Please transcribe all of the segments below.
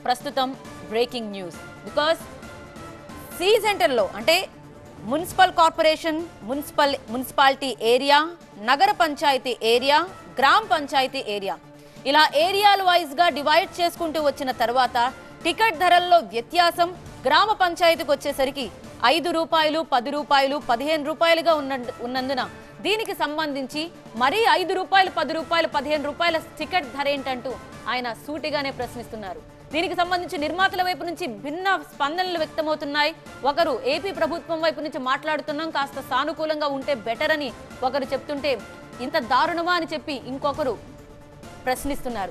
ప్రస్తుతం breaking news because C సెంటర్లో అంటే municipal corporation municipal municipality area నగర పంచాయతీ ఏరియా గ్రామ పంచాయతీ ఏరియా ఇలా ఏరియాల వైజ్గా డివైడ్ చేసుకుంటూ వచ్చిన తర్వాత టికెట్ ధరల్లో వ్యత్యాసం గ్రామ పంచాయతీకి వచ్చేసరికి ఐదు రూపాయలు పది రూపాయలు పదిహేను రూపాయలుగా ఉన్న ఉన్నందున దీనికి సంబంధించి మరీ ఐదు రూపాయలు పది రూపాయలు పదిహేను రూపాయల టికెట్ ధర ఏంటంటూ ఆయన సూటిగానే ప్రశ్నిస్తున్నారు దీనికి సంబంధించి నిర్మాతల వైపు నుంచి భిన్న స్పందనలు వ్యక్తమవుతున్నాయి ఒకరు ఏపీ ప్రభుత్వం వైపు నుంచి మాట్లాడుతున్నాం కాస్త సానుకూలంగా ఉంటే బెటర్ అని ఒకరు చెప్తుంటే ఇంత దారుణమా అని చెప్పి ఇంకొకరు ప్రశ్నిస్తున్నారు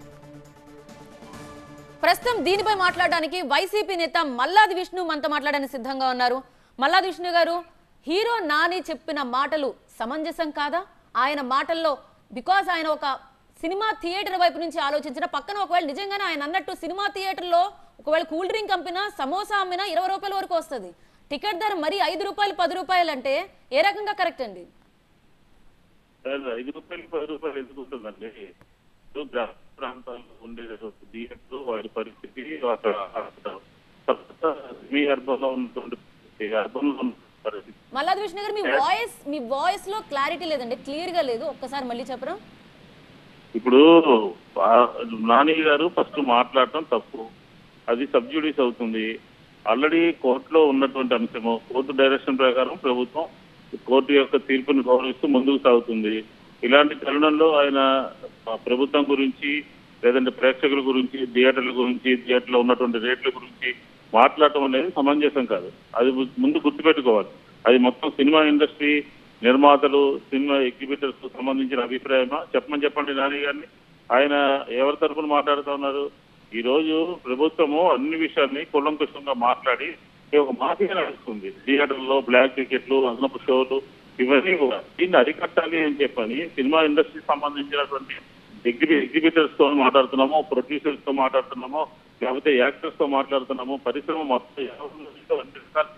ప్రస్తుతం దీనిపై మాట్లాడడానికి వైసీపీ నేత మల్లాది విష్ణు మనతో మాట్లాడడానికి సిద్ధంగా ఉన్నారు మల్లాది విష్ణు గారు హీరో నాని చెప్పిన మాటలు సమంజసం కాదా ఆయన మాటల్లో బికాస్ ఆయన ఒక సినిమా థియేటర్ వైపు నుంచి ఆలోచించిన పక్కన ఒకవేళ నిజంగానే ఆయన అన్నట్టు సినిమా థియేటర్లో ఒకవేళ కూల్ డ్రింక్ అమ్మినా సమోసా అమ్మినా ఇరవై రూపాయల వరకు వస్తుంది టికెట్ ధర మరి ఐదు రూపాయలు పది రూపాయలు అంటే ఏ రకంగా కరెక్ట్ అండి సార్ ఐదు రూపాయలు పది రూపాయలు ఎందుకు ఉంటుందండి ఇప్పుడు గ్రామ ప్రాంతాల్లో ఉండేటటువంటి థియేటర్లు వాటి పరిస్థితి అక్కడ అక్కడ కొత్త మీ అర్బన్ లో ఉన్నటువంటి అర్బన్ లో ఉన్న పరిస్థితి మల్లాది విష్ణు గారు మీ వాయిస్ మీ వాయిస్ లో క్లారిటీ లేదండి క్లియర్ గా లేదు ఒక్కసారి మళ్ళీ చెప్పరా ఇప్పుడు ఆ నాని గారు ఫస్ట్ మాట్లాడటం తప్పు అది సబ్జుడీస్ అవుతుంది ఆల్రెడీ కోర్టులో ఉన్నటువంటి అంశము కోర్టు డైరెక్షన్ ప్రకారం ప్రభుత్వం కోర్టు యొక్క తీర్పును గౌరవిస్తూ ముందుకు సాగుతుంది ఇలాంటి తరుణంలో ఆయన ఆ ప్రభుత్వం గురించి లేదంటే ప్రేక్షకుల గురించి థియేటర్ల గురించి థియేటర్లో ఉన్నటువంటి రేట్ల గురించి మాట్లాడటం అనేది సమంజసం కాదు అది ము- ముందు గుర్తుపెట్టుకోవాలి అది మొత్తం సినిమా ఇండస్ట్రీ నిర్మాతలు సినిమా ఎగ్జిబిటర్స్ సంబంధించిన అభిప్రాయమా చెప్పమని చెప్పండి నాని గారిని ఆయన ఎవరి తరఫున మాట్లాడుతూ ఉన్నారు ఈ రోజు ప్రభుత్వము అన్ని విషయాల్ని కులంకుశంగా మాట్లాడి ఈ ఒక మాఫియా నడుస్తుంది థియేటర్లో బ్లాక్ టికెట్లు అదనపు షోలు ఇవన్నీ కూడా దీన్ని అరికట్టాలి అని చెప్పని సినిమా ఇండస్ట్రీ సంబంధించినటువంటి ఎగ్జిబి ఎగ్జిబిటర్స్ తో మాట్లాడుతున్నామో ప్రొడ్యూసర్స్ తో మాట్లాడుతున్నామో లేకపోతే యాక్టర్స్ తో మాట్లాడుతున్నామో పరిశ్రమ మొత్తం యావత్తు అన్ని రకాల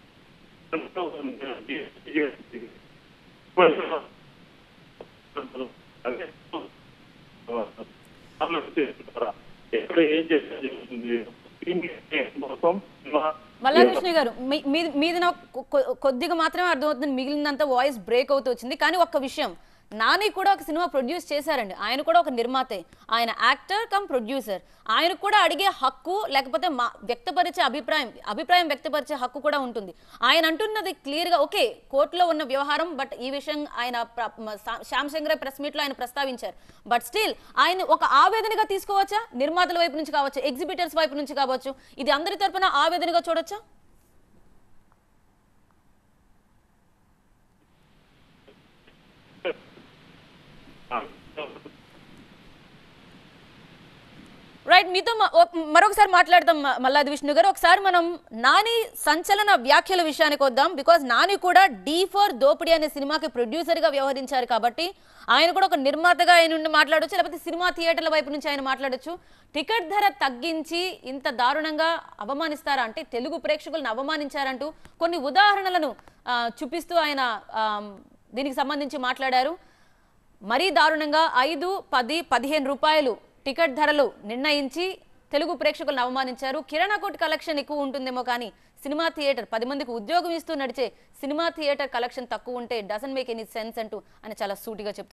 ఎక్కడ ఏం చేసినా జరుగుతుంది కోసం మల్లాది విష్ణు గారు మీ- మీ- మీది నాకు కొ- కొ- కొద్దిగా మాత్రమే అర్థమవుతుంది మిగిలినంత వాయిస్ బ్రేక్ అవుతూ వచ్చింది కానీ ఒక్క విషయం నాని కూడా ఒక సినిమా ప్రొడ్యూస్ చేశారండి ఆయన కూడా ఒక నిర్మాతే ఆయన యాక్టర్ కమ్ ప్రొడ్యూసర్ ఆయన కూడా అడిగే హక్కు లేకపోతే మా వ్యక్తపరిచే అభిప్రాయం అభిప్రాయం వ్యక్తపరిచే హక్కు కూడా ఉంటుంది ఆయన అంటున్నది క్లియర్గా ఓకే కోర్టులో ఉన్న వ్యవహారం బట్ ఈ విషయం ఆయన ప్ర- మ- శా- శ్యామ్ శంకర్ ప్రెస్ మీట్లో ఆయన ప్రస్తావించారు బట్ స్టిల్ ఆయన ఒక ఆవేదనగా తీసుకోవచ్చా నిర్మాతల వైపు నుంచి కావచ్చు ఎగ్జిబిటర్స్ వైపు నుంచి కావచ్చు ఇది అందరి తరపున ఆవేదనగా చూడొచ్చా రైట్ మీతో మ- ఓ- మరొకసారి మాట్లాడదాం మ- మల్లాది విష్ణు గారు ఒకసారి మనం నాని సంచలన వ్యాఖ్యల విషయానికి వద్దాం బికాజ్ నాని కూడా డీ ఫర్ దోపిడీ అనే సినిమాకి ప్రొడ్యూసర్ గా వ్యవహరించారు కాబట్టి ఆయన కూడా ఒక నిర్మాతగా ఆయన నుండి మాట్లాడొచ్చు లేకపోతే సినిమా థియేటర్ల వైపు నుంచి ఆయన మాట్లాడొచ్చు టికెట్ ధర తగ్గించి ఇంత దారుణంగా అవమానిస్తారా అంటే తెలుగు ప్రేక్షకులను అవమానించారంటూ కొన్ని ఉదాహరణలను ఆ, చూపిస్తూ ఆయన ఆ, దీనికి సంబంధించి మాట్లాడారు మరీ దారుణంగా ఐదు పది పదిహేను రూపాయలు టికెట్ ధరలు నిర్ణయించి తెలుగు ప్రేక్షకులను అవమానించారు కిరాణా కోటి కలెక్షన్ ఎక్కువ ఉంటుందేమో కానీ సినిమా థియేటర్ పది మందికి ఉద్యోగం ఇస్తూ నడిచే సినిమా థియేటర్ కలెక్షన్ తక్కువ ఉంటే డజన్ మేక్ ఎనీ సెన్స్ అంటూ ఆయన చాలా సూటిగా చెప్తున్నారు